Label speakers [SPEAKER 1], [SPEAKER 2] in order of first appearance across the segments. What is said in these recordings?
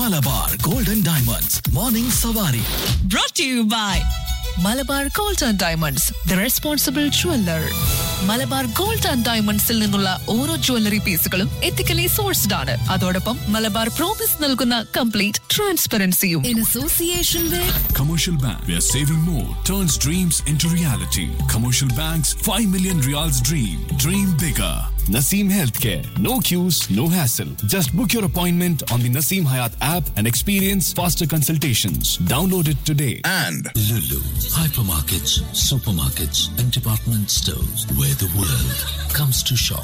[SPEAKER 1] Malabar golden diamonds morning സവാരി
[SPEAKER 2] brought to you by Malabar gold and diamonds the responsible jeweller Malabar gold and ഡയമണ്ട്സിൽ നിന്നുള്ള ഓരോ jewellery പീസുകളും ethically sourced ആണ് അതോടൊപ്പം മലബാർ പ്രോമിസ് നൽകുന്ന കംപ്ലീറ്റ് ട്രാൻസ്പെറൻസിയും in association with
[SPEAKER 3] Commercial Bank, where saving more turns dreams into reality. Commercial Bank's 5 million reals dream. Dream bigger. Naseem Healthcare. No queues, no hassle. Just book your appointment on the Naseem Hayat app and experience faster consultations. Download it today.
[SPEAKER 1] and
[SPEAKER 4] Lulu, hypermarkets, supermarkets, and department stores where the world comes to shop.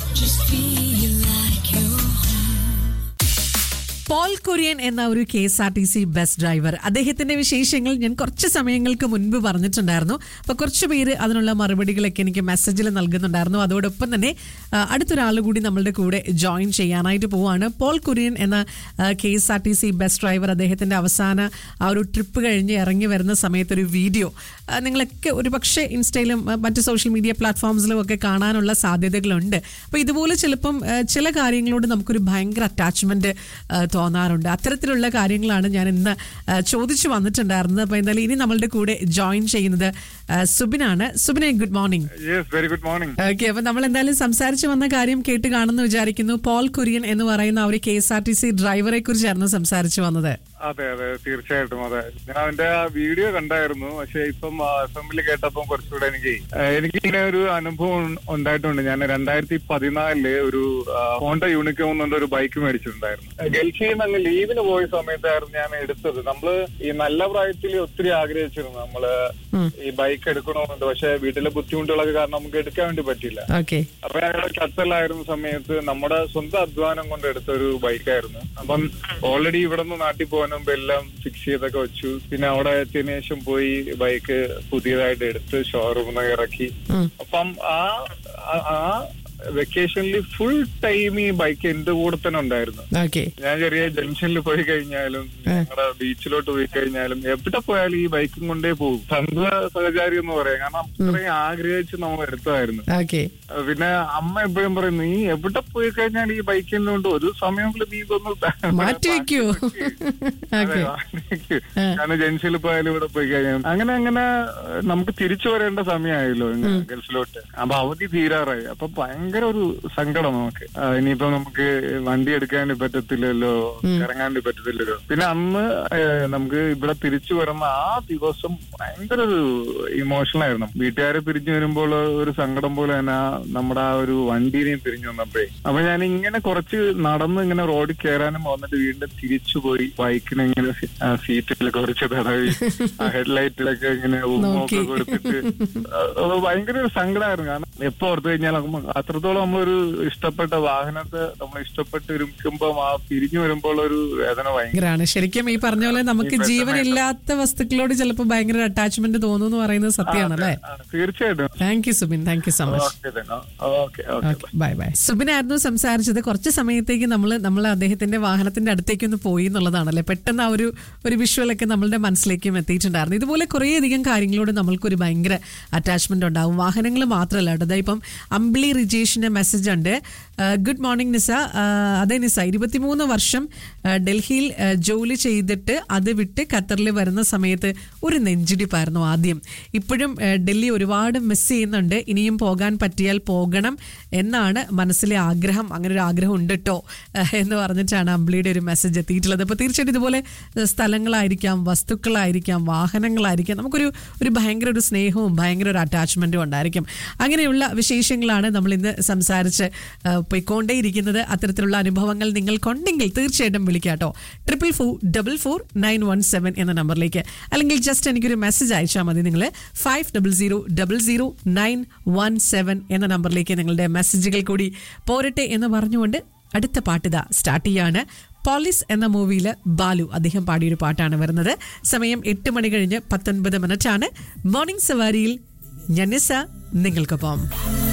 [SPEAKER 5] Paul Kurian എന്ന ഒരു K S R T C bus driver അദ്ദേഹത്തിന്റെ വിശേഷങ്ങൾ ഞാൻ കുറച്ച് സമയങ്ങൾക്ക് മുൻപ് പറഞ്ഞിട്ടുണ്ടായിരുന്നു അപ്പൊ കുറച്ച് പേര് അതിനുള്ള മറുപടികളൊക്കെ എനിക്ക് മെസ്സേജിൽ നൽകുന്നുണ്ടായിരുന്നു അതോടൊപ്പം തന്നെ ആ, അടുത്തൊരാൾ കൂടി നമ്മളുടെ കൂടെ ജോയിൻ ചെയ്യാനായിട്ട് പോവാണ് പോൾ കുര്യൻ എന്ന K S R T C bus driver അദ്ദേഹത്തിന്റെ അവസാന ആ ഒരു ട്രിപ്പ് കഴിഞ്ഞ് ഇറങ്ങി വരുന്ന സമയത്ത് ഒരു വീഡിയോ ആ, നിങ്ങളൊക്കെ ഒരു പക്ഷേ ഇൻസ്റ്റയിലും ആ, മറ്റ് സോഷ്യൽ മീഡിയ പ്ലാറ്റ്ഫോംസിലും ഒക്കെ കാണാനുള്ള സാധ്യതകളുണ്ട് അപ്പോൾ ഇതുപോലെ ചിലപ്പം ആ, ചില കാര്യങ്ങളോട് നമുക്കൊരു ഭയങ്കര അറ്റാച്ച്മെന്റ് തോന്നാറുണ്ട് അത്തരത്തിലുള്ള കാര്യങ്ങളാണ് ഞാൻ ഇന്ന് ആ, ചോദിച്ചു വന്നിട്ടുണ്ടായിരുന്നത് അപ്പോൾ എന്തായാലും ഇനി നമ്മളുടെ കൂടെ ജോയിൻ ചെയ്യുന്നത് ആ, സുബിനാണ് സുബിനെ good morning
[SPEAKER 6] yes very good morning
[SPEAKER 5] okay അപ്പൊ നമ്മൾ എന്തായാലും സംസാരിച്ചു വന്ന കാര്യം കേട്ട് കാണുന്നു വിചാരിക്കുന്നു പോൾ കുര്യൻ എന്ന് പറയുന്ന ആ ഒരു K S R T C ഡ്രൈവറെ കുറിച്ചായിരുന്നു സംസാരിച്ചു വന്നത്
[SPEAKER 6] അതെ അതെ തീർച്ചയായിട്ടും അതെ ഞാൻ അവന്റെ ആ വീഡിയോ കണ്ടായിരുന്നു പക്ഷെ ഇപ്പം അസംബ്ലി കേട്ടപ്പം കുറച്ചുകൂടെ എനിക്ക് ആ, എനിക്ക് ഇങ്ങനെ ഒരു അനുഭവം ഉണ്ടായിട്ടുണ്ട് ഞാൻ രണ്ടായിരത്തി പതിനാലില് ഒരു ആ, ഹോണ്ട യൂണിക്കോം എന്നുള്ള ഒരു ബൈക്ക് മേടിച്ചിട്ടുണ്ടായിരുന്നു ഡൽഹിയിൽ നിന്ന് അങ്ങ് ലീവിന് പോയ സമയത്തായിരുന്നു ഞാൻ എടുത്തത് നമ്മള് ഈ നല്ല പ്രായത്തിൽ ഒത്തിരി ആഗ്രഹിച്ചിരുന്നു നമ്മള് ഈ ബൈക്ക് എടുക്കണമെന്നുണ്ട് പക്ഷെ വീട്ടിലെ ബുദ്ധിമുട്ടുകളൊക്കെ കാരണം നമുക്ക് എടുക്കാൻ വേണ്ടി പറ്റില്ല
[SPEAKER 5] ഓക്കെ
[SPEAKER 6] അപ്പൊ ഞങ്ങളുടെ ഖത്തറിലായിരുന്ന സമയത്ത് നമ്മുടെ സ്വന്തം അധ്വാനം കൊണ്ട് എടുത്ത ഒരു ബൈക്കായിരുന്നു അപ്പം ഓൾറെഡി ഇവിടെ നിന്ന് നാട്ടിൽ പോകാൻ മുമ്പ് എല്ലാം ഫിക്സ് ചെയ്തൊക്കെ വെച്ചു പിന്നെ അവിടെ എത്തിയതിനു ശേഷം പോയി ബൈക്ക് പുതിയതായിട്ട് എടുത്ത് ഷോറൂമിൽ നിന്ന് ഇറക്കി അപ്പം ആ ആ- ആ വെക്കേഷനിൽ ഫുൾ ടൈം ഈ ബൈക്ക് എന്റെ കൂടെ തന്നെ ഉണ്ടായിരുന്നു
[SPEAKER 5] ഓക്കെ
[SPEAKER 6] ഞാൻ ചെറിയ ജംഗ്ഷനിൽ പോയി കഴിഞ്ഞാലും ഞങ്ങളുടെ ബീച്ചിലോട്ട് പോയി കഴിഞ്ഞാലും എവിടെ പോയാലും ഈ ബൈക്കും കൊണ്ടേ പോകും സന്ത സഹചാരി എന്ന് പറയാം കാരണം അത്രയും ആഗ്രഹിച്ച് നമ്മൾ എടുത്തതായിരുന്നു
[SPEAKER 5] ഓക്കെ
[SPEAKER 6] അഹ് പിന്നെ അമ്മ എപ്പോഴും പറയും നീ എവിടെ പോയി കഴിഞ്ഞാൽ ഈ ബൈക്കിൽ കൊണ്ട് ഒരു സമയങ്ങളിൽ നീ ഇതൊന്ന് ത-
[SPEAKER 5] മാറ്റി വെക്കൂ
[SPEAKER 6] അതെ,
[SPEAKER 5] ഓക്കെ
[SPEAKER 6] മാറ്റി വെക്കൂ. കാരണം ജംഗ്ഷനിൽ പോയാലും ഇവിടെ പോയി കഴിഞ്ഞാൽ അങ്ങനെ അങ്ങനെ അഹ് നമുക്ക് തിരിച്ചു വരേണ്ട സമയമായല്ലോ ഇങ്ങ് ഗൾഫിലോട്ട് അപ്പൊ അവധി തീരാറായി അപ്പൊ ഭയങ്കര ഒരു സങ്കടം നമുക്ക് അഹ് ഇനിയിപ്പോ നമുക്ക് വണ്ടി എടുക്കാൻ പറ്റത്തില്ലല്ലോ ഇറങ്ങാൻ പറ്റത്തില്ലല്ലോ പിന്നെ അന്ന് ഏഹ്, നമുക്ക് ഇവിടെ തിരിച്ചു വരുന്ന ആ ദിവസം ഭയങ്കര ഒരു ഇമോഷണൽ ആയിരുന്നു വീട്ടുകാരെ പിരിഞ്ഞു വരുമ്പോൾ ഒരു സങ്കടം പോലെ തന്നെ ആ നമ്മുടെ ആ ഒരു വണ്ടീനെയും പിരിഞ്ഞു വന്നപ്പോഴേ അപ്പൊ ഞാൻ ഇങ്ങനെ കുറച്ച് നടന്ന് ഇങ്ങനെ റോഡിൽ കയറാനും വന്നിട്ട് വീണ്ടും തിരിച്ചു പോയി ബൈക്കിനെ ഇങ്ങനെ സി- ആ സീറ്റിൽ കുറച്ച് തടവി ഹെഡ്ലൈറ്റിലൊക്കെ ഇങ്ങനെ ഉമ്മൊക്കെ
[SPEAKER 5] നോക്കി.
[SPEAKER 6] കൊടുത്തിട്ട് അത് ഭയങ്കര ഒരു സങ്കടമായിരുന്നു കാരണം എപ്പോ ഓർത്ത് കഴിഞ്ഞാൽ നമുക്ക് അത്രത്തോളം നമ്മളൊരു ഇഷ്ടപ്പെട്ട വാഹനത്തെ നമ്മൾ ഇഷ്ടപ്പെട്ട് ഇരിക്കുമ്പോൾ ആ പിരിഞ്ഞു വരുമ്പോൾ ഒരു വേദന ഭയങ്കര
[SPEAKER 5] ഭയങ്കരാണ് ശരിക്കും ഈ പറഞ്ഞ പോലെ നമുക്ക്
[SPEAKER 6] ഈ പെട്ടെന്ന്
[SPEAKER 5] ജീവനില്ലാത്ത വസ്തുക്കളോട് ചിലപ്പോൾ ഭയങ്കര അറ്റാച്ച്മെന്റ് തോന്നുന്നു എന്ന് പറയുന്നത് സത്യമാണ് അല്ലേ
[SPEAKER 6] ആ, തീർച്ചയായിട്ടും
[SPEAKER 5] thank you Subin thank you so much
[SPEAKER 6] okay okay okay
[SPEAKER 5] bye bye സുബിനായിരുന്നു സംസാരിച്ചത് കുറച്ച് സമയത്തേക്ക് നമ്മൾ നമ്മൾ അദ്ദേഹത്തിന്റെ വാഹനത്തിന്റെ അടുത്തേക്ക് ഒന്ന് പോയി എന്നുള്ളതാണല്ലേ പെട്ടെന്ന് ആ ഒരു ഒരു വിഷ്വലൊക്കെ നമ്മളുടെ മനസ്സിലേക്കും എത്തിയിട്ടുണ്ടായിരുന്നു ഇതുപോലെ കുറേയധികം കാര്യങ്ങളോട് നമ്മൾക്കൊരു ഭയങ്കര അറ്റാച്ച്മെന്റ് ഉണ്ടാവും വാഹനങ്ങൾ മാത്രമല്ല കേട്ടോ ദാ ഇപ്പം അമ്പിളി റിജേഷിന്റെ മെസ്സേജ് ഉണ്ട് ഗുഡ് മോർണിംഗ് നിസ ആ, അതെ നിസ ഇരുപത്തിമൂന്ന് വർഷം ആ, ഡൽഹിയിൽ ആ, ജോലി ചെയ്തിട്ട് അത് വിട്ട് ഖത്തറിൽ വരുന്ന സമയത്ത് ഒരു നെഞ്ചിടിപ്പായിരുന്നു ആദ്യം ഇപ്പോഴും ആ, ഡൽഹി ഒരുപാട് മിസ് ചെയ്യുന്നുണ്ട് ഇനിയും പോകാൻ പറ്റിയാൽ പോകണം എന്നാണ് മനസ്സിലെ ആഗ്രഹം അങ്ങനെ ഒരു ആഗ്രഹം ഉണ്ട് കേട്ടോ എന്ന് പറഞ്ഞിട്ടാണ് അമ്പിളിയുടെ ഒരു മെസ്സേജ് എത്തിയിട്ടുള്ളത് അപ്പോൾ തീർച്ചയായിട്ടും ഇതുപോലെ ആ, സ്ഥലങ്ങളായിരിക്കാം വസ്തുക്കളായിരിക്കാം വാഹനങ്ങളായിരിക്കാം നമുക്കൊരു ഒരു ഭയങ്കര ഒരു സ്നേഹവും ഭയങ്കര ഒരു അറ്റാച്ച്മെന്റും ഉണ്ടായിരിക്കും അങ്ങനെയുള്ള വിശേഷങ്ങളാണ് നമ്മൾ ഇന്ന് സംസാരിച്ച് ആ, പോയിക്കൊണ്ടേയിരിക്കുന്നത് അത്തരത്തിലുള്ള അനുഭവങ്ങൾ നിങ്ങൾക്കുണ്ടെങ്കിൽ തീർച്ചയായിട്ടും വിളിക്കാട്ടോ triple four double four nine one seven എന്ന നമ്പറിലേക്ക് അല്ലെങ്കിൽ ജസ്റ്റ് എനിക്കൊരു മെസ്സേജ് അയച്ചാൽ മതി നിങ്ങൾ five double zero double zero nine one seven എന്ന നമ്പറിലേക്ക് നിങ്ങളുടെ മെസ്സേജുകൾ കൂടി പോരട്ടെ എന്ന് പറഞ്ഞുകൊണ്ട് അടുത്ത പാട്ടിത സ്റ്റാർട്ട് ചെയ്യാണ് പോലീസ് എന്ന മൂവിയിൽ ബാലു അദ്ദേഹം പാടിയൊരു പാട്ടാണ് വരുന്നത് സമയം എട്ട് മണി കഴിഞ്ഞ് പത്തൊൻപത് മിനിറ്റാണ് മോർണിംഗ് സവാരിയിൽ ഞനിസ നിങ്ങൾക്കൊപ്പം